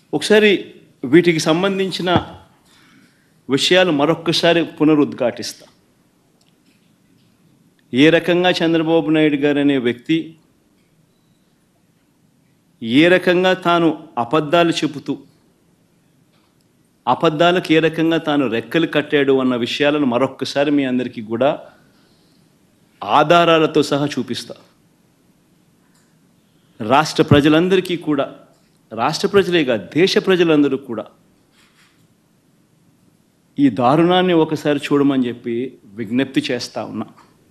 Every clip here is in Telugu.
ఒకసారి వీటికి సంబంధించిన విషయాలు మరొక్కసారి పునరుద్ఘాటిస్తా ఏ రకంగా చంద్రబాబు నాయుడు గారు అనే వ్యక్తి ఏ రకంగా తాను అబద్ధాలు చెబుతూ అబద్ధాలకు ఏ రకంగా తాను రెక్కలు కట్టాడు అన్న విషయాలను మరొక్కసారి మీ అందరికీ కూడా ఆధారాలతో సహా చూపిస్తా రాష్ట్ర ప్రజలందరికీ కూడా రాష్ట్ర ప్రజలే కాదు దేశ ప్రజలందరూ కూడా ఈ దారుణాన్ని ఒకసారి చూడమని చెప్పి విజ్ఞప్తి చేస్తా ఉన్నా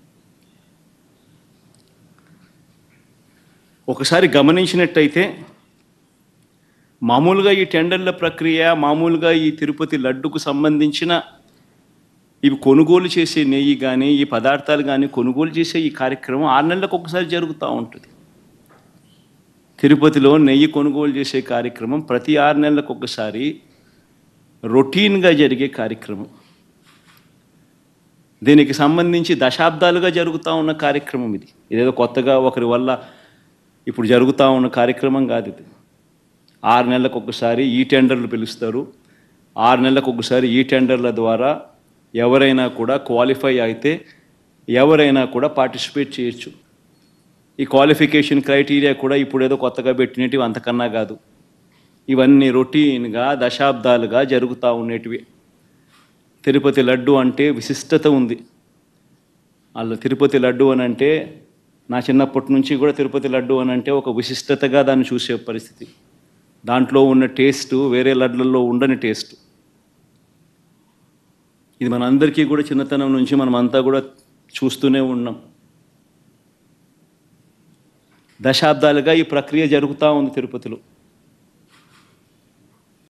ఒకసారి గమనించినట్టయితే మామూలుగా ఈ టెండర్ల ప్రక్రియ మామూలుగా ఈ తిరుపతి లడ్డుకు సంబంధించిన ఇవి కొనుగోలు చేసే నెయ్యి కానీ ఈ పదార్థాలు కానీ కొనుగోలు చేసే ఈ కార్యక్రమం ఆరు నెలలకు ఒకసారి జరుగుతూ ఉంటుంది తిరుపతిలో నెయ్యి కొనుగోలు చేసే కార్యక్రమం ప్రతి ఆరు నెలలకు ఒకసారి రొటీన్గా జరిగే కార్యక్రమం దీనికి సంబంధించి దశాబ్దాలుగా జరుగుతూ ఉన్న కార్యక్రమం ఇది ఇదేదో కొత్తగా ఒకరి వల్ల ఇప్పుడు జరుగుతూ ఉన్న కార్యక్రమం కాదు ఇది ఆరు నెలలకు ఒకసారి ఈ టెండర్లు పిలుస్తారు ఆరు నెలలకు ఒకసారి ఈ టెండర్ల ద్వారా ఎవరైనా కూడా క్వాలిఫై అయితే ఎవరైనా కూడా పార్టిసిపేట్ చేయొచ్చు ఈ క్వాలిఫికేషన్ క్రైటీరియా కూడా ఇప్పుడు ఏదో కొత్తగా పెట్టినవి అంతకన్నా కాదు ఇవన్నీ రొటీన్గా దశాబ్దాలుగా జరుగుతూ ఉండేటివి తిరుపతి లడ్డు అంటే విశిష్టత ఉంది వాళ్ళ తిరుపతి లడ్డు అని అంటే నా చిన్నప్పటి నుంచి కూడా తిరుపతి లడ్డు అని అంటే ఒక విశిష్టతగా దాన్ని చూసే పరిస్థితి దాంట్లో ఉన్న టేస్ట్ వేరే లడ్లలో ఉండని టేస్ట్ ఇది మనందరికీ కూడా చిన్నతనం నుంచి మనం అంతా కూడా చూస్తూనే ఉన్నాం దశాబ్దాలుగా ఈ ప్రక్రియ జరుగుతూ ఉంది తిరుపతిలో